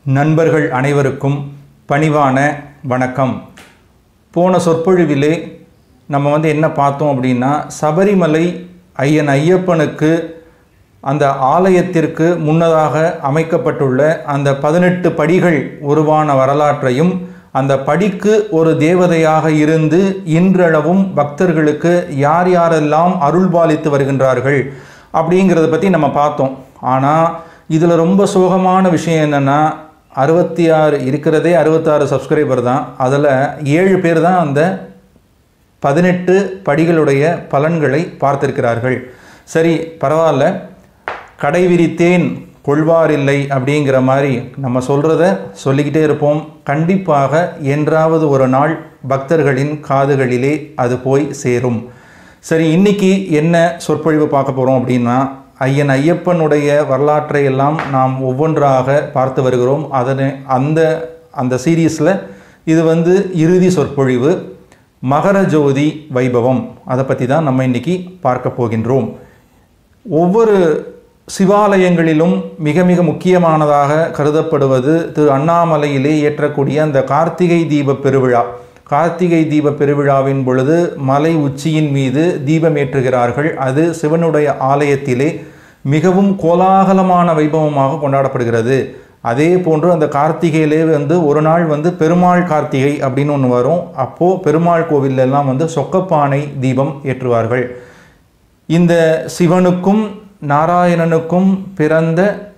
நண்பர்கள் அனைவருக்கும் பணிவான வணக்கம் போன சொற்பொழிவிலே நம்ம வந்து என்ன பார்த்தோம் அப்படின்னா சபரிமலை ஐயன் ஐயப்பனுக்கு அந்த ஆலயத்திற்கு முன்னதாக அமைக்கப்பட்டுள்ள அந்த பதினெட்டு படிகள் உருவான வரலாற்றையும் அந்த படிக்கு ஒரு தேவதையாக இருந்து இன்றளவும் பக்தர்களுக்கு யார் யாரெல்லாம் அருள்பாலித்து வருகின்றார்கள் அப்படிங்கிறத பற்றி நம்ம பார்த்தோம் ஆனால் இதில் ரொம்ப சோகமான விஷயம் என்னென்னா அறுபத்தி ஆறு இருக்கிறதே அறுபத்தாறு சப்ஸ்கிரைபர் தான் அதில் ஏழு பேர் தான் அந்த பதினெட்டு படிகளுடைய பலன்களை பார்த்திருக்கிறார்கள் சரி பரவாயில்ல கடை விரித்தேன் கொள்வாரில்லை அப்படிங்கிற மாதிரி நம்ம சொல்கிறத சொல்லிக்கிட்டே இருப்போம் கண்டிப்பாக என்றாவது ஒரு நாள் பக்தர்களின் காதுகளிலே அது போய் சேரும் சரி இன்னைக்கு என்ன சொற்பொழிவு பார்க்க போகிறோம் அப்படின்னா ஐயன் ஐயப்பனுடைய வரலாற்றை எல்லாம் நாம் ஒவ்வொன்றாக பார்த்து வருகிறோம் அதனை அந்த அந்த சீரீஸில் இது வந்து இறுதி சொற்பொழிவு மகர ஜோதி வைபவம் அதை பற்றி தான் நம்ம இன்னைக்கு பார்க்க போகின்றோம் ஒவ்வொரு சிவாலயங்களிலும் மிக மிக முக்கியமானதாக கருதப்படுவது திரு அண்ணாமலையிலே ஏற்றக்கூடிய அந்த கார்த்திகை தீப பெருவிழா கார்த்திகை தீப பெருவிழாவின் பொழுது மலை உச்சியின் மீது தீபம் ஏற்றுகிறார்கள் அது சிவனுடைய ஆலயத்திலே மிகவும் கோலாகலமான வைபவமாக கொண்டாடப்படுகிறது அதே போன்று அந்த கார்த்திகையிலே வந்து ஒரு நாள் வந்து பெருமாள் கார்த்திகை அப்படின்னு ஒன்று வரும் அப்போது பெருமாள் கோவில்ல எல்லாம் வந்து சொக்கப்பானை தீபம் ஏற்றுவார்கள் இந்த சிவனுக்கும் நாராயணனுக்கும் பிறந்த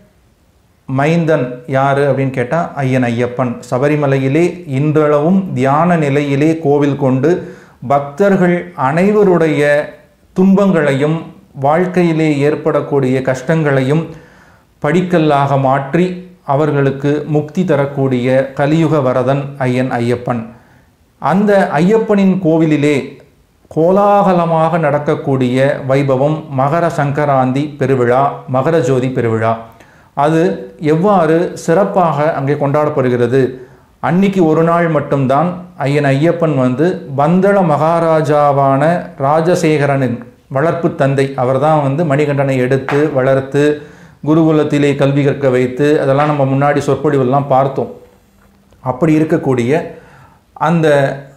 மைந்தன் யார் அப்படின்னு கேட்டால் ஐயன் ஐயப்பன் சபரிமலையிலே இன்றளவும் தியான நிலையிலே கோவில் கொண்டு பக்தர்கள் அனைவருடைய துன்பங்களையும் வாழ்க்கையிலே ஏற்படக்கூடிய கஷ்டங்களையும் படிக்கல்லாக மாற்றி அவர்களுக்கு முக்தி தரக்கூடிய கலியுக வரதன் ஐயன் ஐயப்பன் அந்த ஐயப்பனின் கோவிலிலே கோலாகலமாக நடக்கக்கூடிய வைபவம் மகர சங்கராந்தி பெருவிழா மகர ஜோதி பெருவிழா அது எவ்வாறு சிறப்பாக அங்கே கொண்டாடப்படுகிறது அன்னைக்கு ஒரு நாள் மட்டும்தான் ஐயன் ஐயப்பன் வந்து பந்தள மகாராஜாவான ராஜசேகரனின் வளர்ப்பு தந்தை அவர்தான் வந்து மணிகண்டனை எடுத்து வளர்த்து குருகுலத்திலே கல்வி கற்க வைத்து அதெல்லாம் நம்ம முன்னாடி சொற்பொழிவெல்லாம் பார்த்தோம் அப்படி இருக்கக்கூடிய அந்த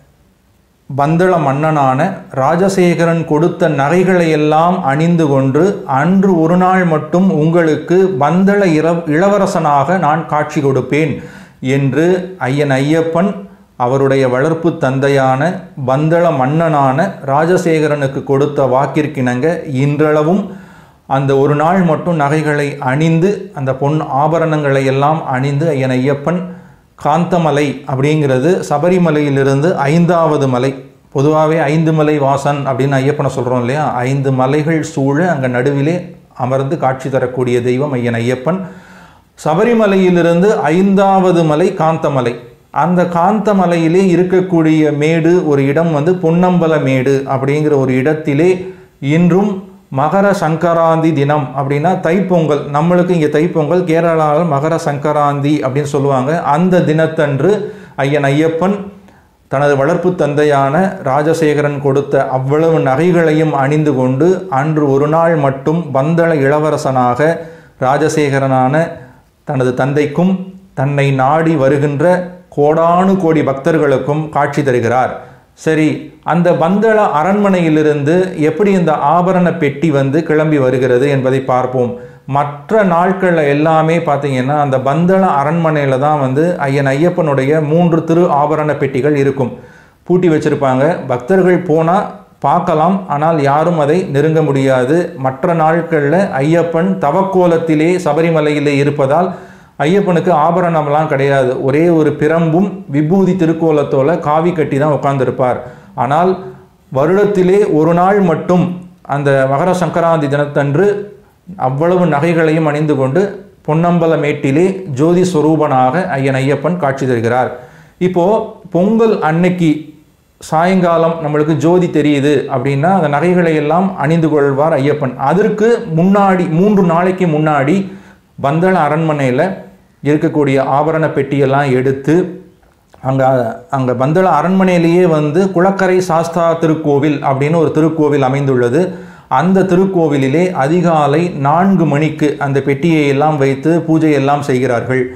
பந்தள மன்னனான ராஜசேகரன் கொடுத்த நகைகளை எல்லாம் அணிந்து கொண்டு அன்று ஒரு நாள் மட்டும் உங்களுக்கு பந்தள இள இளவரசனாக நான் காட்சி கொடுப்பேன் என்று ஐயன் ஐயப்பன் அவருடைய வளர்ப்பு தந்தையான பந்தள மன்னனான ராஜசேகரனுக்கு கொடுத்த வாக்கிற்கிணங்க இன்றளவும் அந்த ஒரு நாள் மட்டும் நகைகளை அணிந்து அந்த பொன் ஆபரணங்களை எல்லாம் அணிந்து ஐயன் ஐயப்பன் காந்தமலை அப்படிங்கிறது சபரிமலையிலிருந்து ஐந்தாவது மலை பொதுவாகவே ஐந்து மலை வாசன் அப்படின்னு ஐயப்பனை சொல்கிறோம் இல்லையா ஐந்து மலைகள் சூழ அங்கே நடுவிலே அமர்ந்து காட்சி தரக்கூடிய தெய்வம் ஐயன் ஐயப்பன் சபரிமலையிலிருந்து ஐந்தாவது மலை காந்தமலை அந்த காந்தமலையிலே இருக்கக்கூடிய மேடு ஒரு இடம் வந்து பொன்னம்பல மேடு அப்படிங்கிற ஒரு இடத்திலே இன்றும் மகர சங்கராந்தி தினம் அப்படின்னா தைப்பொங்கல் நம்மளுக்கு இங்கே தைப்பொங்கல் கேரளாவில் மகர சங்கராந்தி அப்படின்னு சொல்லுவாங்க அந்த தினத்தன்று ஐயன் ஐயப்பன் தனது வளர்ப்பு தந்தையான ராஜசேகரன் கொடுத்த அவ்வளவு நகைகளையும் அணிந்து கொண்டு அன்று ஒரு நாள் மட்டும் பந்தள இளவரசனாக ராஜசேகரனான தனது தந்தைக்கும் தன்னை நாடி வருகின்ற கோடானு கோடி பக்தர்களுக்கும் காட்சி தருகிறார் சரி அந்த பந்தள அரண்மனையிலிருந்து எப்படி இந்த ஆபரண பெட்டி வந்து கிளம்பி வருகிறது என்பதை பார்ப்போம் மற்ற நாட்களில் எல்லாமே பார்த்தீங்கன்னா அந்த பந்தள அரண்மனையில் தான் வந்து ஐயன் ஐயப்பனுடைய மூன்று திரு ஆபரண பெட்டிகள் இருக்கும் பூட்டி வச்சிருப்பாங்க பக்தர்கள் போனால் பார்க்கலாம் ஆனால் யாரும் அதை நெருங்க முடியாது மற்ற நாட்களில் ஐயப்பன் தவக்கோலத்திலே சபரிமலையிலே இருப்பதால் ஐயப்பனுக்கு ஆபரணம்லாம் கிடையாது ஒரே ஒரு பிரம்பும் விபூதி திருக்கோலத்தோல காவி கட்டி தான் உட்கார்ந்திருப்பார் ஆனால் வருடத்திலே ஒரு நாள் மட்டும் அந்த மகர சங்கராந்தி தினத்தன்று அவ்வளவு நகைகளையும் அணிந்து கொண்டு பொன்னம்பல மேட்டிலே ஜோதி ஸ்வரூபனாக ஐயன் ஐயப்பன் காட்சி தருகிறார் இப்போ பொங்கல் அன்னைக்கு சாயங்காலம் நம்மளுக்கு ஜோதி தெரியுது அப்படின்னா அந்த நகைகளை எல்லாம் அணிந்து கொள்வார் ஐயப்பன் அதற்கு முன்னாடி மூன்று நாளைக்கு முன்னாடி பந்தள அரண்மனையில் இருக்கக்கூடிய ஆபரண பெட்டியெல்லாம் எடுத்து அங்கே அங்கே பந்தள அரண்மனையிலேயே வந்து குளக்கரை சாஸ்தா திருக்கோவில் அப்படின்னு ஒரு திருக்கோவில் அமைந்துள்ளது அந்த திருக்கோவிலிலே அதிகாலை நான்கு மணிக்கு அந்த பெட்டியை எல்லாம் வைத்து பூஜை எல்லாம் செய்கிறார்கள்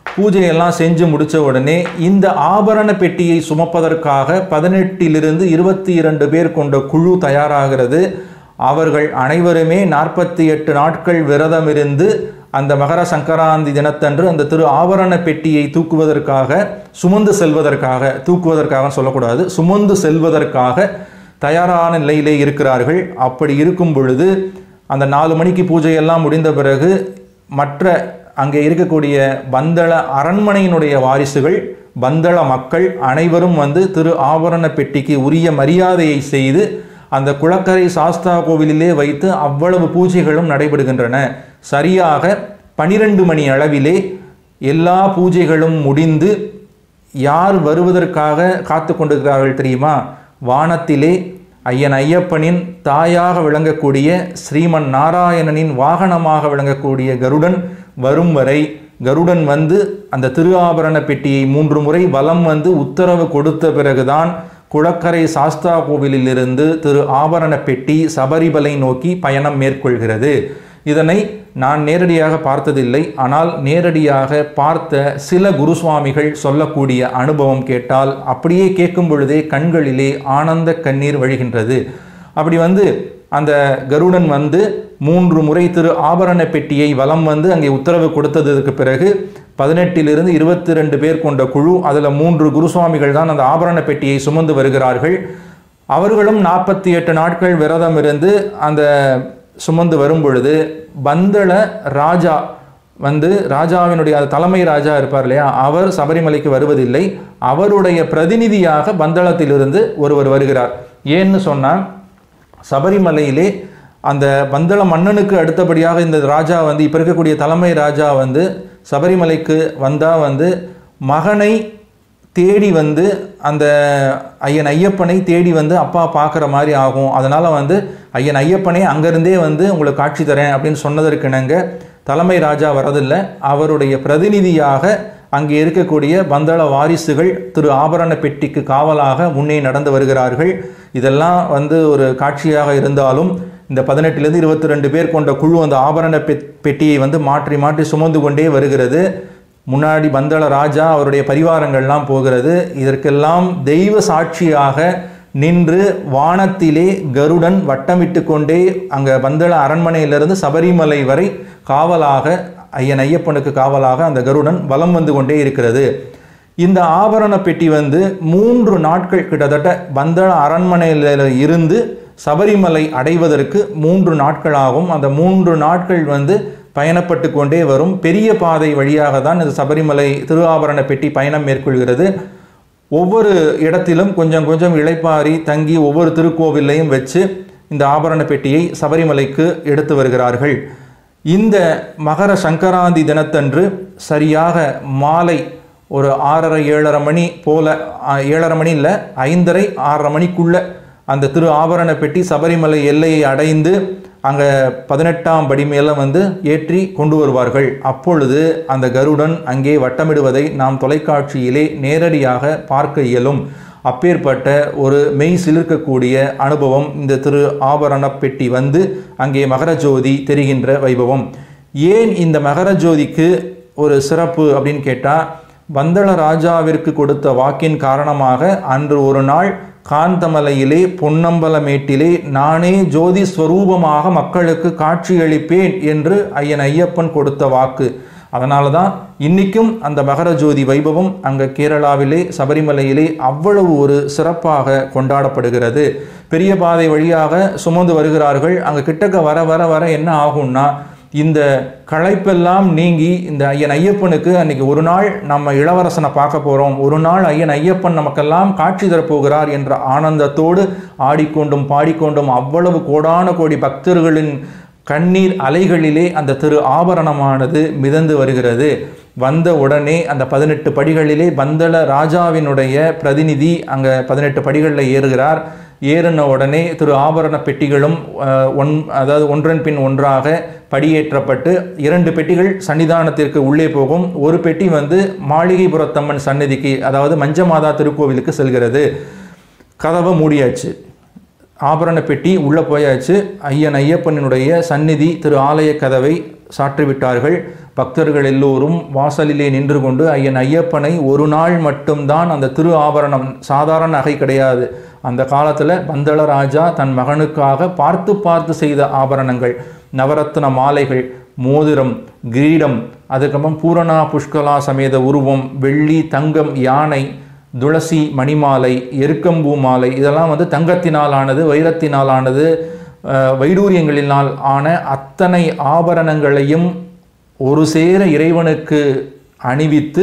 பூஜையெல்லாம் செஞ்சு முடிச்ச உடனே இந்த ஆபரண பெட்டியை சுமப்பதற்காக பதினெட்டிலிருந்து இருபத்தி இரண்டு பேர் கொண்ட குழு தயாராகிறது அவர்கள் அனைவருமே நாற்பத்தி எட்டு நாட்கள் விரதம் இருந்து அந்த மகர சங்கராந்தி தினத்தன்று அந்த திரு ஆபரண பெட்டியை தூக்குவதற்காக சுமந்து செல்வதற்காக தூக்குவதற்காக சொல்லக்கூடாது சுமந்து செல்வதற்காக தயாரான நிலையிலே இருக்கிறார்கள் அப்படி இருக்கும் பொழுது அந்த நாலு மணிக்கு பூஜையெல்லாம் முடிந்த பிறகு மற்ற அங்கே இருக்கக்கூடிய பந்தள அரண்மனையினுடைய வாரிசுகள் பந்தள மக்கள் அனைவரும் வந்து திரு ஆபரண பெட்டிக்கு உரிய மரியாதையை செய்து அந்த குளக்கரை சாஸ்தா கோவிலிலே வைத்து அவ்வளவு பூஜைகளும் நடைபெறுகின்றன சரியாக பனிரெண்டு மணி அளவிலே எல்லா பூஜைகளும் முடிந்து யார் வருவதற்காக காத்து கொண்டிருக்கிறார்கள் தெரியுமா வானத்திலே ஐயன் ஐயப்பனின் தாயாக விளங்கக்கூடிய ஸ்ரீமன் நாராயணனின் வாகனமாக விளங்கக்கூடிய கருடன் வரும் வரை கருடன் வந்து அந்த திரு ஆபரண பெட்டியை மூன்று முறை வலம் வந்து உத்தரவு கொடுத்த பிறகுதான் குளக்கரை சாஸ்தா கோவிலிலிருந்து திரு ஆபரண பெட்டி சபரிமலை நோக்கி பயணம் மேற்கொள்கிறது இதனை நான் நேரடியாக பார்த்ததில்லை ஆனால் நேரடியாக பார்த்த சில குருசுவாமிகள் சொல்லக்கூடிய அனுபவம் கேட்டால் அப்படியே கேட்கும் பொழுதே கண்களிலே ஆனந்த கண்ணீர் வழிகின்றது அப்படி வந்து அந்த கருடன் வந்து மூன்று முறை திரு ஆபரண பெட்டியை வலம் வந்து அங்கே உத்தரவு கொடுத்ததுக்கு பிறகு பதினெட்டிலிருந்து இருபத்தி ரெண்டு பேர் கொண்ட குழு அதில் மூன்று குருசுவாமிகள் தான் அந்த ஆபரண பெட்டியை சுமந்து வருகிறார்கள் அவர்களும் நாற்பத்தி எட்டு நாட்கள் விரதம் இருந்து அந்த சுமந்து வரும் பொழுது பந்தள ராஜா வந்து ராஜாவினுடைய அந்த தலைமை ராஜா இருப்பார் இல்லையா அவர் சபரிமலைக்கு வருவதில்லை அவருடைய பிரதிநிதியாக பந்தளத்திலிருந்து ஒருவர் வருகிறார் ஏன்னு சொன்னால் சபரிமலையிலே அந்த பந்தள மன்னனுக்கு அடுத்தபடியாக இந்த ராஜா வந்து இப்போ இருக்கக்கூடிய தலைமை ராஜா வந்து சபரிமலைக்கு வந்தால் வந்து மகனை தேடி வந்து அந்த ஐயன் ஐயப்பனை தேடி வந்து அப்பா பார்க்குற மாதிரி ஆகும் அதனால் வந்து ஐயன் ஐயப்பனே அங்கேருந்தே வந்து உங்களுக்கு காட்சி தரேன் அப்படின்னு சொன்னதற்கிணங்க தலைமை ராஜா வரதில்லை அவருடைய பிரதிநிதியாக அங்கே இருக்கக்கூடிய பந்தள வாரிசுகள் திரு ஆபரண பெட்டிக்கு காவலாக முன்னே நடந்து வருகிறார்கள் இதெல்லாம் வந்து ஒரு காட்சியாக இருந்தாலும் இந்த பதினெட்டுலேருந்து இருபத்தி ரெண்டு பேர் கொண்ட குழு அந்த ஆபரண பெ- பெட்டியை வந்து மாற்றி மாற்றி சுமந்து கொண்டே வருகிறது முன்னாடி பந்தள ராஜா அவருடைய பரிவாரங்கள்லாம் போகிறது இதற்கெல்லாம் தெய்வ சாட்சியாக நின்று வானத்திலே கருடன் வட்டமிட்டு கொண்டே அங்கே பந்தள அரண்மனையிலிருந்து சபரிமலை வரை காவலாக ஐயன் ஐயப்பனுக்கு காவலாக அந்த கருடன் வலம் வந்து கொண்டே இருக்கிறது இந்த ஆபரண பெட்டி வந்து மூன்று நாட்கள் கிட்டத்தட்ட பந்தள அரண்மனையில் இருந்து சபரிமலை அடைவதற்கு மூன்று நாட்களாகும் அந்த மூன்று நாட்கள் வந்து பயணப்பட்டு கொண்டே வரும் பெரிய பாதை வழியாக தான் இந்த சபரிமலை திரு ஆபரண பெட்டி பயணம் மேற்கொள்கிறது ஒவ்வொரு இடத்திலும் கொஞ்சம் கொஞ்சம் இளைப்பாரி தங்கி ஒவ்வொரு திருக்கோவிலையும் வச்சு இந்த ஆபரண பெட்டியை சபரிமலைக்கு எடுத்து வருகிறார்கள் இந்த மகர சங்கராந்தி தினத்தன்று சரியாக மாலை ஒரு ஆறரை ஏழரை மணி போல ஆ, ஏழரை மணி இல்லை ஐந்தரை ஆறரை மணிக்குள்ள அந்த திரு ஆபரண பெட்டி சபரிமலை எல்லையை அடைந்து அங்கே பதினெட்டாம் படி மேலே வந்து ஏற்றி கொண்டு வருவார்கள் அப்பொழுது அந்த கருடன் அங்கே வட்டமிடுவதை நாம் தொலைக்காட்சியிலே நேரடியாக பார்க்க இயலும் அப்பேற்பட்ட ஒரு மெய் சிலிர்க்கக்கூடிய அனுபவம் இந்த திரு ஆபரண பெட்டி வந்து அங்கே மகர ஜோதி தெரிகின்ற வைபவம் ஏன் இந்த மகர ஜோதிக்கு ஒரு சிறப்பு அப்படின்னு கேட்டால் பந்தள ராஜாவிற்கு கொடுத்த வாக்கின் காரணமாக அன்று ஒரு நாள் காந்தமலையிலே பொன்னம்பலமேட்டிலே நானே ஜோதி ஸ்வரூபமாக மக்களுக்கு காட்சியளிப்பேன் என்று ஐயன் ஐயப்பன் கொடுத்த வாக்கு அதனால தான் இன்னைக்கும் அந்த மகர ஜோதி வைபவம் அங்கே கேரளாவிலே சபரிமலையிலே அவ்வளவு ஒரு சிறப்பாக கொண்டாடப்படுகிறது பெரிய பாதை வழியாக சுமந்து வருகிறார்கள் அங்கே கிட்டக்க வர வர வர என்ன ஆகும்னா இந்த களைப்பெல்லாம் நீங்கி இந்த ஐயன் ஐயப்பனுக்கு அன்னைக்கு ஒரு நாள் நம்ம இளவரசனை பார்க்க போகிறோம் ஒரு நாள் ஐயன் ஐயப்பன் நமக்கெல்லாம் காட்சி தரப்போகிறார் என்ற ஆனந்தத்தோடு ஆடிக்கொண்டும் பாடிக்கொண்டும் அவ்வளவு கோடான கோடி பக்தர்களின் கண்ணீர் அலைகளிலே அந்த திரு ஆபரணமானது மிதந்து வருகிறது வந்த உடனே அந்த பதினெட்டு படிகளிலே பந்தள ராஜாவினுடைய பிரதிநிதி அங்கே பதினெட்டு படிகளில் ஏறுகிறார் ஏறின உடனே திரு ஆபரண பெட்டிகளும் அஹ், ஒன் அதாவது ஒன்றன் பின் ஒன்றாக படியேற்றப்பட்டு இரண்டு பெட்டிகள் சன்னிதானத்திற்கு உள்ளே போகும் ஒரு பெட்டி வந்து மாளிகைபுரத்தம்மன் சந்நிதிக்கு அதாவது மஞ்சமாதா திருக்கோவிலுக்கு செல்கிறது கதவை மூடியாச்சு ஆபரண பெட்டி உள்ளே போயாச்சு ஐயன் ஐயப்பனினுடைய சந்நிதி திரு ஆலய கதவை சாற்றிவிட்டார்கள் பக்தர்கள் எல்லோரும் வாசலிலே நின்று கொண்டு ஐயன் ஐயப்பனை ஒரு நாள் மட்டும்தான் அந்த திரு ஆபரணம் சாதாரண நகை கிடையாது அந்த காலத்தில் பந்தள ராஜா தன் மகனுக்காக பார்த்து பார்த்து செய்த ஆபரணங்கள் நவரத்ன மாலைகள் மோதிரம் கிரீடம் அதுக்கப்புறம் பூரணா புஷ்கலா சமேத உருவம் வெள்ளி தங்கம் யானை துளசி மணிமாலை எருக்கம்பூ மாலை இதெல்லாம் வந்து தங்கத்தினால் ஆனது வைரத்தினால் ஆனது அஹ், வைடூரியங்களினால் ஆன அத்தனை ஆபரணங்களையும் ஒரு சேர இறைவனுக்கு அணிவித்து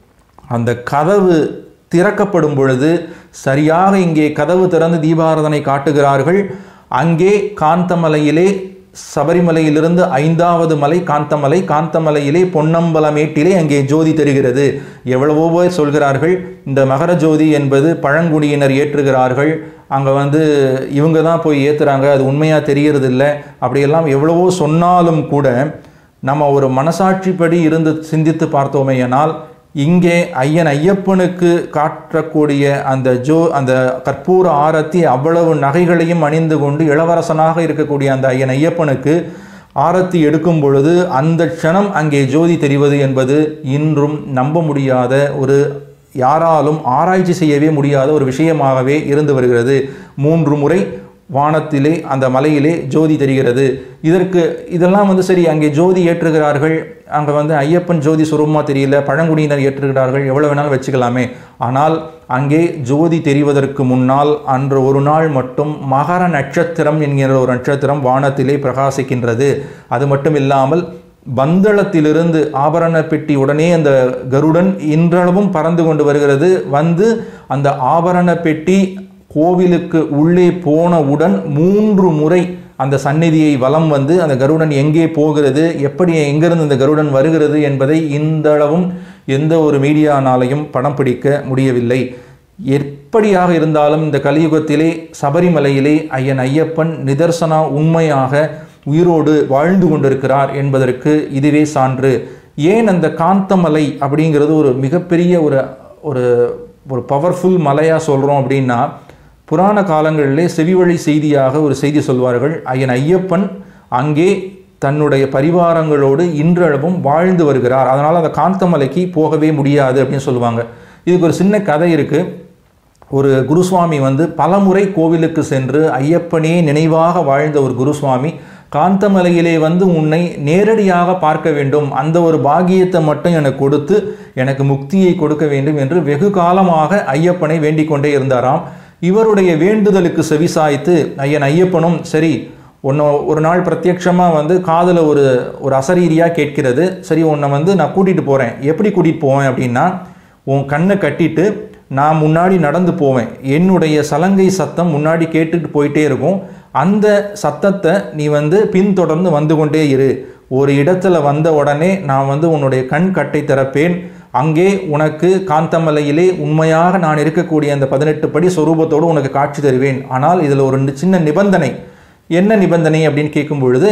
அந்த கதவு திறக்கப்படும் பொழுது சரியாக இங்கே கதவு திறந்து தீபாராதனை காட்டுகிறார்கள் அங்கே காந்தமலையிலே சபரிமலையிலிருந்து ஐந்தாவது மலை காந்தமலை காந்தமலையிலே பொன்னம்பலமேட்டிலே அங்கே ஜோதி தெரிகிறது எவ்வளவோ பேர் சொல்கிறார்கள் இந்த மகர ஜோதி என்பது பழங்குடியினர் ஏற்றுகிறார்கள் அங்கே வந்து இவங்க தான் போய் ஏற்றுறாங்க அது உண்மையாக தெரியறதில்ல அப்படியெல்லாம் எவ்வளவோ சொன்னாலும் கூட நம்ம ஒரு மனசாட்சிப்படி இருந்து சிந்தித்து பார்த்தோமேயானால் இங்கே ஐயன் ஐயப்பனுக்கு காட்டக்கூடிய அந்த ஜோ அந்த கற்பூர ஆரத்தி அவ்வளவு நகைகளையும் அணிந்து கொண்டு இளவரசனாக இருக்கக்கூடிய அந்த ஐயன் ஐயப்பனுக்கு ஆரத்தி எடுக்கும் பொழுது அந்த க்ஷணம் அங்கே ஜோதி தெரிவது என்பது இன்றும் நம்ப முடியாத ஒரு யாராலும் ஆராய்ச்சி செய்யவே முடியாத ஒரு விஷயமாகவே இருந்து வருகிறது மூன்று முறை வானத்திலே அந்த மலையிலே ஜோதி தெரிகிறது இதற்கு இதெல்லாம் வந்து சரி அங்கே ஜோதி ஏற்றுகிறார்கள் அங்கே வந்து ஐயப்பன் ஜோதி சுரூபமாக தெரியல பழங்குடியினர் ஏற்றுகிறார்கள் எவ்வளோ வேணாலும் வச்சுக்கலாமே ஆனால் அங்கே ஜோதி தெரிவதற்கு முன்னால் அன்று ஒரு நாள் மட்டும் மகர நட்சத்திரம் என்கிற ஒரு நட்சத்திரம் வானத்திலே பிரகாசிக்கின்றது அது மட்டும் இல்லாமல் பந்தளத்திலிருந்து ஆபரண பெட்டி உடனே அந்த கருடன் இன்றளவும் பறந்து கொண்டு வருகிறது வந்து அந்த ஆபரண பெட்டி கோவிலுக்கு உள்ளே போனவுடன் மூன்று முறை அந்த சந்நிதியை வலம் வந்து அந்த கருடன் எங்கே போகிறது எப்படி எங்கிருந்து இந்த கருடன் வருகிறது என்பதை இந்தளவும் எந்த ஒரு மீடியானாலையும் படம் பிடிக்க முடியவில்லை எப்படியாக இருந்தாலும் இந்த கலியுகத்திலே சபரிமலையிலே ஐயன் ஐயப்பன் நிதர்சனா உண்மையாக உயிரோடு வாழ்ந்து கொண்டிருக்கிறார் என்பதற்கு இதுவே சான்று ஏன் அந்த காந்தமலை அப்படிங்கிறது ஒரு மிகப்பெரிய ஒரு ஒரு ஒரு பவர்ஃபுல் மலையாக சொல்கிறோம் அப்படின்னா புராண காலங்களிலே செவிவழி செய்தியாக ஒரு செய்தி சொல்வார்கள் ஐயன் ஐயப்பன் அங்கே தன்னுடைய பரிவாரங்களோடு இன்றளவும் வாழ்ந்து வருகிறார் அதனால் அந்த காந்தமலைக்கு போகவே முடியாது அப்படின்னு சொல்லுவாங்க இதுக்கு ஒரு சின்ன கதை இருக்குது ஒரு குருசுவாமி வந்து பலமுறை கோவிலுக்கு சென்று ஐயப்பனே நினைவாக வாழ்ந்த ஒரு குருசுவாமி காந்தமலையிலே வந்து உன்னை நேரடியாக பார்க்க வேண்டும் அந்த ஒரு பாகியத்தை மட்டும் எனக்கு கொடுத்து எனக்கு முக்தியை கொடுக்க வேண்டும் என்று வெகு காலமாக ஐயப்பனை வேண்டிக் கொண்டே இருந்தாராம் இவருடைய வேண்டுதலுக்கு செவிசாய்த்து ஐயன் ஐயப்பனும் சரி உன்னை ஒரு நாள் பிரத்யட்சமாக வந்து காதில் ஒரு ஒரு அசரீரியாக கேட்கிறது சரி உன்னை வந்து நான் கூட்டிகிட்டு போகிறேன் எப்படி கூட்டிகிட்டு போவேன் அப்படின்னா உன் கண்ணை கட்டிட்டு நான் முன்னாடி நடந்து போவேன் என்னுடைய சலங்கை சத்தம் முன்னாடி கேட்டுட்டு போயிட்டே இருக்கும் அந்த சத்தத்தை நீ வந்து பின்தொடர்ந்து வந்து கொண்டே இரு ஒரு இடத்துல வந்த உடனே நான் வந்து உன்னுடைய கண் கட்டை திறப்பேன் அங்கே உனக்கு காந்தமலையிலே உண்மையாக நான் இருக்கக்கூடிய அந்த பதினெட்டு படி சொரூபத்தோடு உனக்கு காட்சி தருவேன் ஆனால் இதில் ஒரு சின்ன நிபந்தனை என்ன நிபந்தனை அப்படின்னு கேட்கும் பொழுது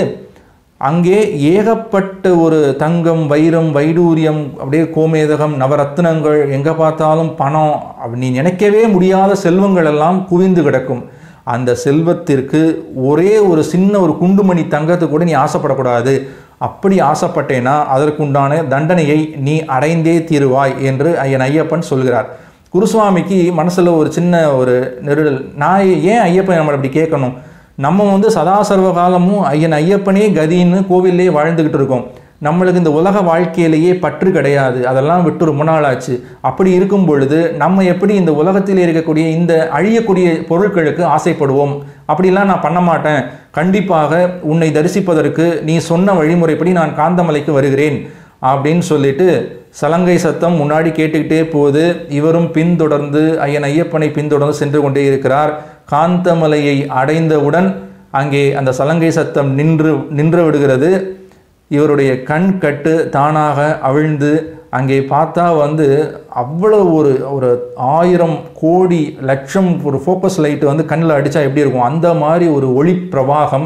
அங்கே ஏகப்பட்ட ஒரு தங்கம் வைரம் வைடூரியம் அப்படியே கோமேதகம் நவரத்னங்கள் எங்கே பார்த்தாலும் பணம் அப்படி நீ நினைக்கவே முடியாத செல்வங்கள் எல்லாம் குவிந்து கிடக்கும் அந்த செல்வத்திற்கு ஒரே ஒரு சின்ன ஒரு குண்டுமணி தங்கத்துக்கு கூட நீ ஆசைப்படக்கூடாது அப்படி ஆசைப்பட்டேன்னா அதற்குண்டான தண்டனையை நீ அடைந்தே தீருவாய் என்று ஐயன் ஐயப்பன் சொல்கிறார் குருசுவாமிக்கு மனசில் ஒரு சின்ன ஒரு நெருடல் நான் ஏன் ஐயப்பன் நம்மளை அப்படி கேட்கணும் நம்ம வந்து சதா சர்வ காலமும் ஐயன் ஐயப்பனே கதின்னு கோவிலே வாழ்ந்துக்கிட்டு இருக்கோம் நம்மளுக்கு இந்த உலக வாழ்க்கையிலேயே பற்று கிடையாது அதெல்லாம் விட்டு ரொம்ப நாள் ஆச்சு அப்படி இருக்கும் பொழுது நம்ம எப்படி இந்த உலகத்தில் இருக்கக்கூடிய இந்த அழியக்கூடிய பொருட்களுக்கு ஆசைப்படுவோம் அப்படிலாம் நான் பண்ண மாட்டேன் கண்டிப்பாக உன்னை தரிசிப்பதற்கு நீ சொன்ன வழிமுறைப்படி நான் காந்தமலைக்கு வருகிறேன் அப்படின்னு சொல்லிட்டு சலங்கை சத்தம் முன்னாடி கேட்டுக்கிட்டே போது இவரும் பின்தொடர்ந்து ஐயன் ஐயப்பனை பின்தொடர்ந்து சென்று கொண்டே இருக்கிறார் காந்தமலையை அடைந்தவுடன் அங்கே அந்த சலங்கை சத்தம் நின்று நின்று விடுகிறது இவருடைய கண் கட்டு தானாக அவிழ்ந்து அங்கே பார்த்தா வந்து அவ்வளோ ஒரு ஒரு ஆயிரம் கோடி லட்சம் ஒரு ஃபோக்கஸ் லைட் வந்து கண்ணில் அடித்தா எப்படி இருக்கும் அந்த மாதிரி ஒரு ஒளி பிரவாகம்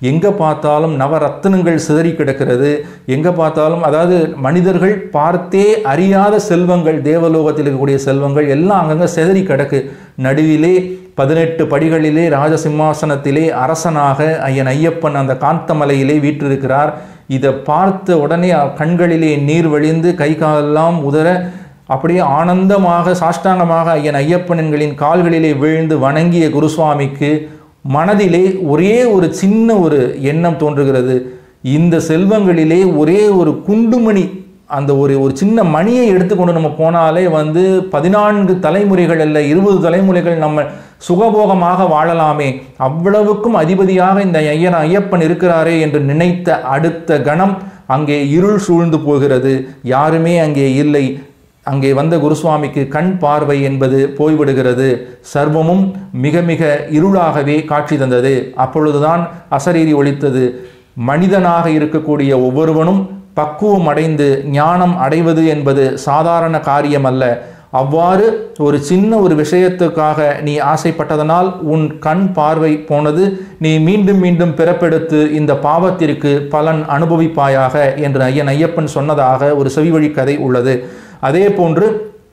எங்கே பார்த்தாலும் நவரத்தினங்கள் சிதறி கிடக்கிறது எங்கே பார்த்தாலும் அதாவது மனிதர்கள் பார்த்தே அறியாத செல்வங்கள் தேவலோகத்தில் இருக்கக்கூடிய செல்வங்கள் எல்லாம் அங்கங்கே சிதறி கிடக்கு நடுவிலே பதினெட்டு படிகளிலே ராஜசிம்மாசனத்திலே அரசனாக ஐயன் ஐயப்பன் அந்த காந்தமலையிலே வீற்றிருக்கிறார் இதை பார்த்த உடனே கண்களிலே நீர் வழிந்து கை காலெல்லாம் உதற அப்படியே ஆனந்தமாக சாஷ்டாங்கமாக ஐயன் ஐயப்பனன்களின் கால்களிலே விழுந்து வணங்கிய குருசுவாமிக்கு மனதிலே ஒரே ஒரு சின்ன ஒரு எண்ணம் தோன்றுகிறது இந்த செல்வங்களிலே ஒரே ஒரு குண்டுமணி அந்த ஒரு ஒரு சின்ன மணியை எடுத்துக்கொண்டு நம்ம போனாலே வந்து பதினான்கு தலைமுறைகள் அல்ல இருபது தலைமுறைகள் நம்ம சுகபோகமாக வாழலாமே அவ்வளவுக்கும் அதிபதியாக இந்த ஐயன் ஐயப்பன் இருக்கிறாரே என்று நினைத்த அடுத்த கணம் அங்கே இருள் சூழ்ந்து போகிறது யாருமே அங்கே இல்லை அங்கே வந்த குருசுவாமிக்கு கண் பார்வை என்பது போய்விடுகிறது சர்வமும் மிக மிக இருளாகவே காட்சி தந்தது அப்பொழுதுதான் அசரீரி ஒழித்தது மனிதனாக இருக்கக்கூடிய ஒவ்வொருவனும் பக்குவம் அடைந்து ஞானம் அடைவது என்பது சாதாரண காரியம் அல்ல அவ்வாறு ஒரு சின்ன ஒரு விஷயத்துக்காக நீ ஆசைப்பட்டதனால் உன் கண் பார்வை போனது நீ மீண்டும் மீண்டும் பிறப்பெடுத்து இந்த பாவத்திற்கு பலன் அனுபவிப்பாயாக என்று ஐயன் ஐயப்பன் சொன்னதாக ஒரு செவிவழி கதை உள்ளது அதே போன்று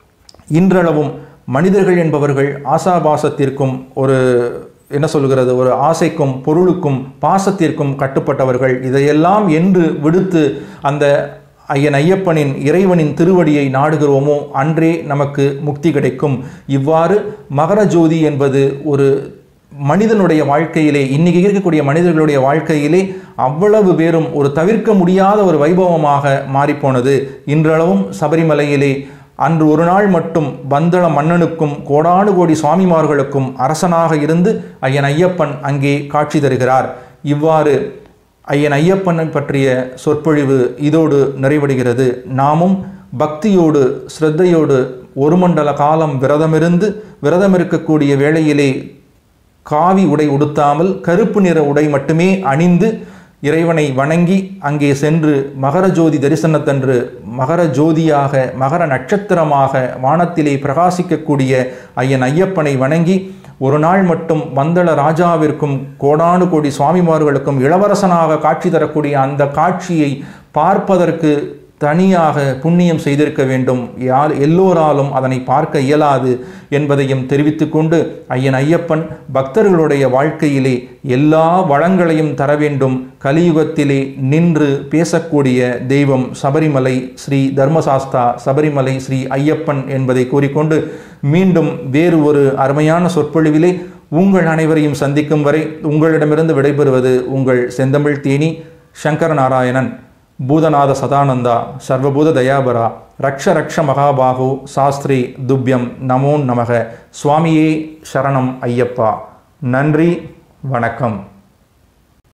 இன்றளவும் மனிதர்கள் என்பவர்கள் ஆசாபாசத்திற்கும் ஒரு என்ன சொல்கிறது ஒரு ஆசைக்கும் பொருளுக்கும் பாசத்திற்கும் கட்டுப்பட்டவர்கள் இதையெல்லாம் என்று விடுத்து அந்த ஐயன் ஐயப்பனின் இறைவனின் திருவடியை நாடுகிறோமோ அன்றே நமக்கு முக்தி கிடைக்கும் இவ்வாறு மகர ஜோதி என்பது ஒரு மனிதனுடைய வாழ்க்கையிலே இன்னைக்கு இருக்கக்கூடிய மனிதர்களுடைய வாழ்க்கையிலே அவ்வளவு பேரும் ஒரு தவிர்க்க முடியாத ஒரு வைபவமாக மாறிப்போனது இன்றளவும் சபரிமலையிலே அன்று ஒரு நாள் மட்டும் பந்தள மன்னனுக்கும் கோடானு கோடி சுவாமிமார்களுக்கும் அரசனாக இருந்து ஐயன் ஐயப்பன் அங்கே காட்சி தருகிறார் இவ்வாறு ஐயன் ஐயப்பனை பற்றிய சொற்பொழிவு இதோடு நிறைவடைகிறது நாமும் பக்தியோடு ஸ்ரத்தையோடு ஒரு மண்டல காலம் விரதமிருந்து விரதம் இருக்கக்கூடிய வேளையிலே காவி உடை உடுத்தாமல் கருப்பு நிற உடை மட்டுமே அணிந்து இறைவனை வணங்கி அங்கே சென்று மகர ஜோதி தரிசனத்தன்று மகர ஜோதியாக மகர நட்சத்திரமாக வானத்திலே பிரகாசிக்கக்கூடிய ஐயன் ஐயப்பனை வணங்கி ஒரு நாள் மட்டும் வந்தள ராஜாவிற்கும் கோடானு கோடி சுவாமிமார்களுக்கும் இளவரசனாக காட்சி தரக்கூடிய அந்த காட்சியை பார்ப்பதற்கு தனியாக புண்ணியம் செய்திருக்க வேண்டும் யார் எல்லோராலும் அதனை பார்க்க இயலாது என்பதையும் தெரிவித்துக்கொண்டு ஐயன் ஐயப்பன் பக்தர்களுடைய வாழ்க்கையிலே எல்லா வளங்களையும் தர வேண்டும் கலியுகத்திலே நின்று பேசக்கூடிய தெய்வம் சபரிமலை ஸ்ரீ தர்மசாஸ்தா சபரிமலை ஸ்ரீ ஐயப்பன் என்பதை கூறிக்கொண்டு மீண்டும் வேறு ஒரு அருமையான சொற்பொழிவிலே உங்கள் அனைவரையும் சந்திக்கும் வரை உங்களிடமிருந்து விடைபெறுவது உங்கள் செந்தமிழ் தேனி சங்கர நாராயணன் பூதநாத சதானந்தா சர்வபூத தயாபரா ரக்ஷ ரக்ஷ மகாபாகு சாஸ்திரி துப்யம் நமோ நமக சுவாமியே சரணம் ஐயப்பா நன்றி வணக்கம்